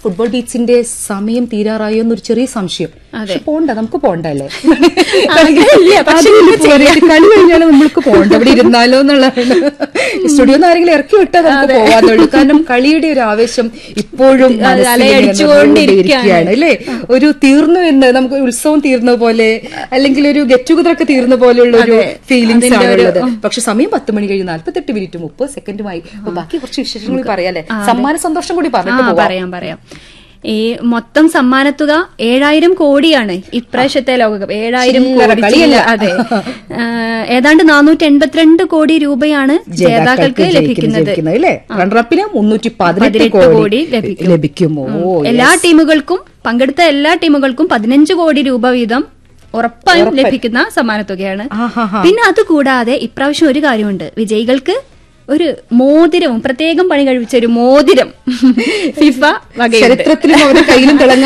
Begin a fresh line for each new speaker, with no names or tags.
Football ബീച്ചിന്റെ സമയം തീരാറായോ എന്നൊരു ചെറിയ സംശയം പക്ഷെ പോണ്ട നമുക്ക് പോണ്ടല്ലേ
ആഗ്രഹമില്ല, പക്ഷെ
അതിന് പോരായിട്ട് കളി കഴിഞ്ഞാലും നമ്മൾക്ക് പോണ്ട ഇവിടെ ഇരുന്നാലോ എന്നുള്ളതാണ് സ്റ്റുഡിയോന്ന് ആരെങ്കിലും ഇറക്കി വിട്ടാൽ നമുക്ക് പോവാന്നുള്ളൂ കാരണം കളിയുടെ ഒരു ആവേശം ഇപ്പോഴും മനസ്സിൽ ഇങ്ങനെ
അലയടിച്ചുകൊണ്ടിരിക്കുകയാണ്.
നിറഞ്ഞുകൊണ്ടിരിക്കുകയാണ് അല്ലേ ഒരു തീർന്നു എന്ന് നമുക്ക് ഉത്സവം തീർന്ന പോലെ അല്ലെങ്കിൽ ഒരു ഗെറ്റ് ടുഗദർ ഒക്കെ തീർന്ന പോലെയുള്ള ഒരു ഫീലിംഗ്സ് ആണുള്ളത് പക്ഷെ സമയം പത്ത് മണി കഴിഞ്ഞ് നാല്പത്തെട്ട് മിനിറ്റ് മുപ്പത് സെക്കൻഡുമായി അപ്പൊ ബാക്കി കുറച്ച് വിശേഷങ്ങൾ പറയാല്ലേ സമ്മാന സന്തോഷം കൂടി
ആ
പറഞ്ഞിട്ട് പോവാം
പറയാം പറയാം ഈ മൊത്തം സമ്മാനത്തുക ഏഴായിരം കോടിയാണ് ഇപ്രാവശ്യത്തെ ലോകകപ്പ് ഏഴായിരം
ചില്ലറ
കോടി
കളിയല്ല.
ചില്ല- അതെ ആ, ഏതാണ്ട് നാനൂറ്റി എൺപത്തിരണ്ട് കോടി രൂപയാണ് ജേതാക്കൾക്ക് ലഭിക്കുന്നത്
ജയിക്കുന്നത് അല്ലേ റണ്ണറപ്പിന് മുന്നൂറ്റി പതിനെട്ട്
പതിനെട്ട്
കോടി
കോടി ലഭിക്കും.
ലഭിക്കുമോ
എല്ലാ ടീമുകൾക്കും പങ്കെടുത്ത എല്ലാ ടീമുകൾക്കും പതിനഞ്ച് കോടി രൂപ വീതം ഉറപ്പായും ലഭിക്കുന്ന സമ്മാനത്തുകയാണ്
ആഹാഹാ.
പിന്നെ അതുകൂടാതെ ഇപ്രാവശ്യം ഒരു കാര്യമുണ്ട് വിജയികൾക്ക് ഒരു മോതിരവും പ്രത്യേകം പണി കഴിപ്പിച്ച ഒരു മോതിരം ഫിഫ വകയുണ്ട്
ചരിത്രത്തിലും അവരുടെ കയ്യിലും തിളങ്ങ